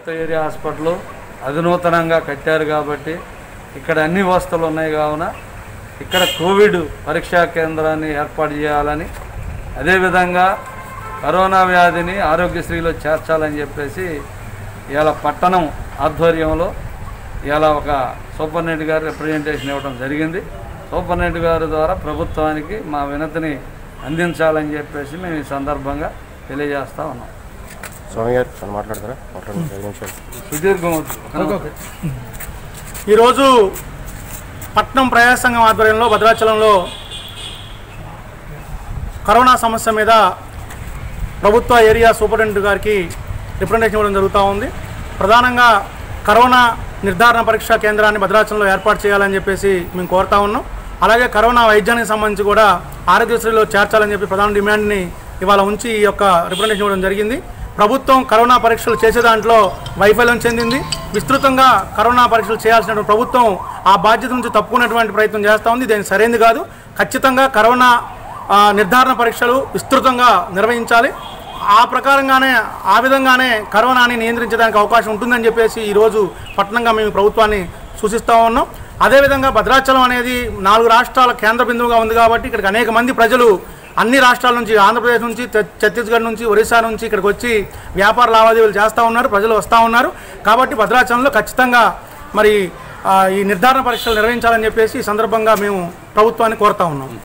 ప్రభుత్వ area hospital అధునూతనంగా కట్టారు కాబట్టి ఇక్కడ అన్ని వసతులు ఉన్నాయి కావున ఇక్కడ కోవిడ్ పరీక్షా కేంద్రాన్ని ఏర్పాటు చేయాలని అదేవిధంగా కరోనా వ్యాధిని ఆరోగ్యశ్రీలో చేర్చాలని చెప్పేసి ఇవాళ పట్టణం ఆధ్వర్యంలో ఇలా ఒక సూపరింటెండెంట్ గారు రిప్రజెంటేషన్ ఇవ్వడం జరిగింది సూపరింటెండెంట్ గారి ద్వారా ప్రభుత్వానికి మా వినతిని అందించాలని చెప్పేసి మేము ఈ సందర్భంగా తెలియజేస్తా ఉన్నాం స్వామి గారు తను మాట్లాడతారా మాట్లాడండి ఐదు నిమిషాలు సుదీర్ఘం వద్దు. ఈరోజు పట్నం ప్రజా సంఘం ఆధ్వర్యంలో భద్రాచలంలో కరోనా సమస్య మీద ప్రభుత్వ ఏరియా సూపరింటెండెంట్ గారికి రిప్రజెంటేషన్ ఇవ్వడం జరుగుతూ ఉంది ప్రధానంగా కరోనా నిర్ధారణ పరీక్షా కేంద్రాన్ని భద్రాచలంలో ఏర్పాటు చేయాలని చెప్పేసి మేము కోరుతా ఉన్నాం అలాగే కరోనా వైద్యానికి సంబంధించి కూడా ఆరోగ్యశ్రీలో చేర్చాలని చెప్పి ప్రధాన డిమాండ్ని ఇవాళ ఉంచి ఈ యొక్క రిప్రజెంటేషన్ ఇవ్వడం జరిగింది ప్రభుత్వం కరోనా పరీక్షలు చేసే దాంట్లో వైఫల్యం చెందింది విస్తృతంగా కరోనా పరీక్షలు చేయాల్సిన ప్రభుత్వం ఆ బాధ్యత నుంచి తప్పుకునేటువంటి ప్రయత్నం చేస్తూ ఉంది దీనికి సరైనది కాదు ఖచ్చితంగా కరోనా ఆ, నిర్ధారణ పరీక్షలు విస్తృతంగా నిర్వహించాలి ఆ ప్రకారంగానే ఆ విధంగానే కరోనాని నియంత్రించడానికి అవకాశం ఉంటుందని చెప్పేసి ఈరోజు పట్టణంగా మేము ప్రభుత్వాన్ని సూచిస్తూ ఉన్నాం అదేవిధంగా భద్రాచలం అనేది నాలుగు రాష్ట్రాల కేంద్ర బిందువుగా ఉంది కాబట్టి ఇక్కడికి అనేక మంది ప్రజలు అన్ని రాష్ట్రాల నుంచి ఆంధ్రప్రదేశ్ నుంచి ఛ- ఛత్తీస్గఢ్ నుంచి ఒరిస్సా నుంచి ఇక్కడికి వచ్చి వ్యాపార లావాదేవీలు చేస్తూ ఉన్నారు ప్రజలు వస్తూ ఉన్నారు కాబట్టి భద్రాచలంలో ఖచ్చితంగా మరి ఆ, ఈ నిర్ధారణ పరీక్షలు నిర్వహించాలని చెప్పేసి ఈ సందర్భంగా మేము ప్రభుత్వాన్ని కోరుతా ఉన్నాం